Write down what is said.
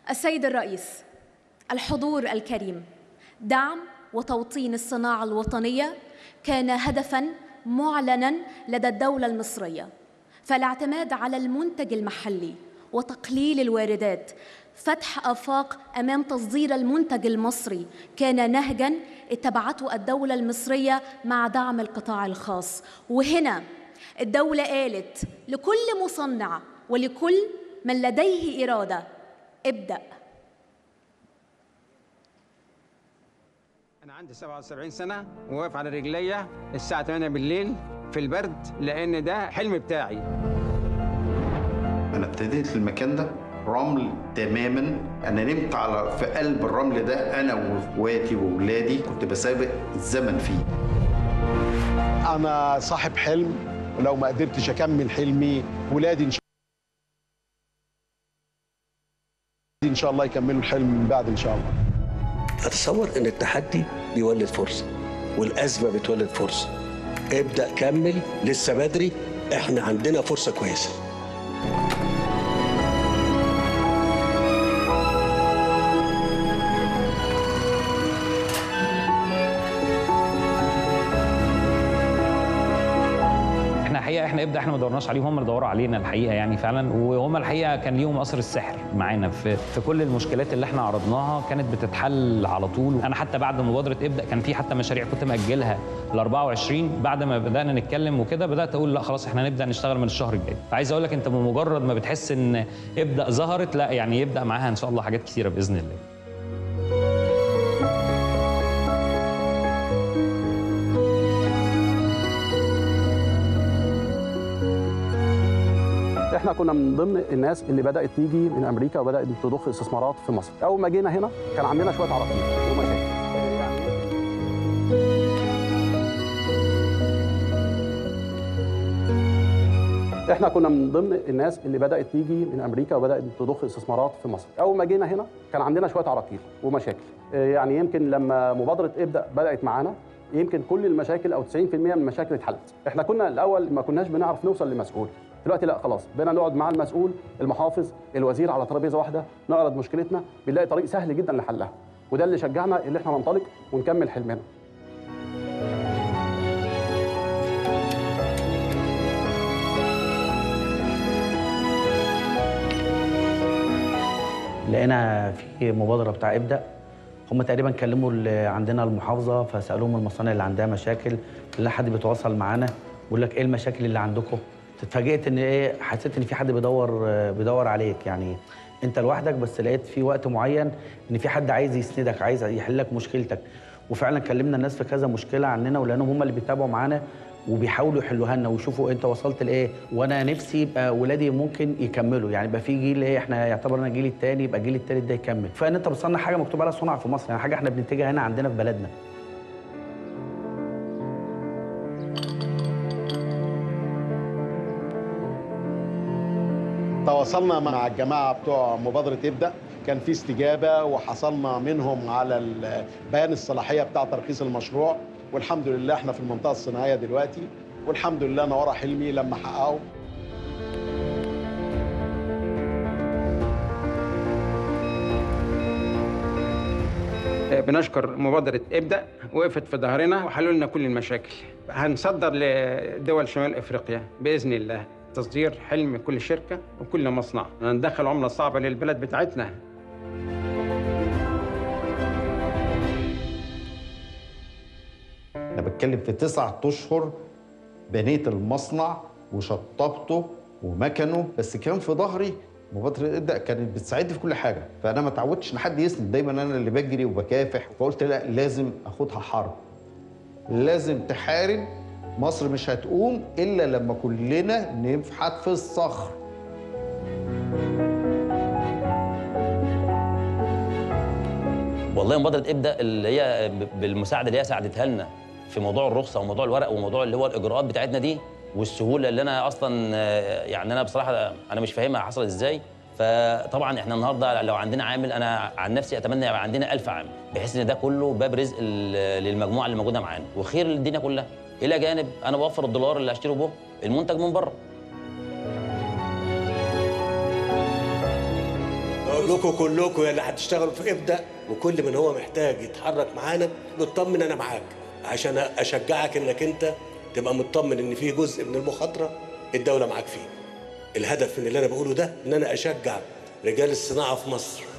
السيد الرئيس الحضور الكريم دعم وتوطين الصناعة الوطنية كان هدفاً معلناً لدى الدولة المصرية فالاعتماد على المنتج المحلي وتقليل الواردات فتح آفاق أمام تصدير المنتج المصري كان نهجاً اتبعته الدولة المصرية مع دعم القطاع الخاص وهنا الدولة قالت لكل مصنع ولكل من لديه إرادة ابدأ أنا عندي 77 سنة وواقف على رجليا الساعة 8 بالليل في البرد لأن ده حلم بتاعي انا ابتديت في المكان ده رمل تماما انا نمت على في قلب الرمل ده انا واخواتي واولادي كنت بسابق الزمن فيه انا صاحب حلم ولو ما قدرتش اكمل حلمي ولادي ان شاء ان شاء الله يكملوا الحلم من بعد ان شاء الله اتصور ان التحدي بيولد فرصه والازمه بتولد فرصه ابدا كمل لسه بدري احنا عندنا فرصه كويسه احنا الحقيقه احنا ابدا احنا ما دورناش عليهم هم اللي دوروا علينا الحقيقه يعني فعلا وهم الحقيقه كان ليهم اثر السحر معانا في في كل المشكلات اللي احنا عرضناها كانت بتتحل على طول انا حتى بعد مبادره ابدا كان في حتى مشاريع كنت ماجلها ل 24 بعد ما بدانا نتكلم وكده بدات اقول لا خلاص احنا هنبدا نشتغل من الشهر الجاي فعايز اقول لك انت بمجرد ما بتحس ان ابدا ظهرت لا يعني يبدا معاها ان شاء الله حاجات كثيره باذن الله احنا كنا من ضمن الناس اللي بدات تيجي من امريكا وبدات تضخ استثمارات في مصر اول ما جينا هنا كان عندنا شويه عراقيل ومشاكل احنا كنا من ضمن الناس اللي بدات تيجي من امريكا وبدات تضخ استثمارات في مصر اول ما جينا هنا كان عندنا شويه عراقيل ومشاكل يعني يمكن لما مبادره ابدا بدات معانا يمكن كل المشاكل او 90% من المشاكل اتحلت احنا كنا الاول ما كناش بنعرف نوصل لمسؤول دلوقتي لا خلاص بقينا نقعد مع المسؤول المحافظ الوزير على ترابيزه واحده نعرض مشكلتنا بنلاقي طريق سهل جدا لحلها وده اللي شجعنا اللي احنا ننطلق ونكمل حلمنا لقينا في مبادره بتاع ابدا هم تقريبا كلموا اللي عندنا المحافظه فسالوهم المصانع اللي عندها مشاكل لا حد بيتواصل معانا بيقول لك ايه المشاكل اللي عندكم اتفاجئت ان ايه حسيت ان في حد بيدور بيدور عليك يعني انت لوحدك بس لقيت في وقت معين ان في حد عايز يسندك عايز يحل لك مشكلتك وفعلا كلمنا الناس في كذا مشكله عننا ولانهم هم اللي بيتابعوا معانا وبيحاولوا يحلوها لنا ويشوفوا انت وصلت لايه وانا نفسي يبقى ولادي ممكن يكملوا يعني يبقى في جيل ايه احنا يعتبرنا الجيل الثاني يبقى الجيل الثالث ده يكمل فان انت بتصنع حاجه مكتوب عليها صنع في مصر يعني حاجه احنا بننتجها هنا عندنا في بلدنا تواصلنا مع الجماعه بتوع مبادره ابدا كان في استجابه وحصلنا منهم على بيان الصلاحيه بتاع ترخيص المشروع والحمد لله احنا في المنطقه الصناعيه دلوقتي والحمد لله انا ورا حلمي لما احققه بنشكر مبادرة ابدأ وقفت في ظهرنا وحلوا لنا كل المشاكل هنصدر لدول شمال افريقيا باذن الله تصدير حلم كل شركه وكل مصنع ندخل عمله صعبه للبلد بتاعتنا انا بتكلم في تسعة اشهر بنيت المصنع وشطبته ومكنه بس كان في ظهري مبادرة ابدا كانت بتساعدني في كل حاجه فانا ما اتعودتش ان حد يسند دايما انا اللي بجري وبكافح فقلت لا لازم اخدها حرب لازم تحارب مصر مش هتقوم الا لما كلنا نفحت في الصخر والله مبادره ابدا اللي هي بالمساعده اللي هي ساعدتها لنا في موضوع الرخصه وموضوع الورق وموضوع اللي هو الاجراءات بتاعتنا دي والسهوله اللي انا اصلا يعني انا بصراحه انا مش فاهمها حصلت ازاي فطبعا احنا النهارده لو عندنا عامل انا عن نفسي اتمنى يبقى عندنا ألف عامل بحيث ان ده كله باب رزق للمجموعه اللي موجوده معانا وخير للدنيا كلها الى جانب انا بوفر الدولار اللي هشتري به المنتج من بره بقول لكم كلكم يا اللي هتشتغلوا في ابدا وكل من هو محتاج يتحرك معانا نطمن انا معاك عشان اشجعك انك انت تبقى مطمن ان في جزء من المخاطره الدوله معاك فيه الهدف من اللي انا بقوله ده ان انا اشجع رجال الصناعه في مصر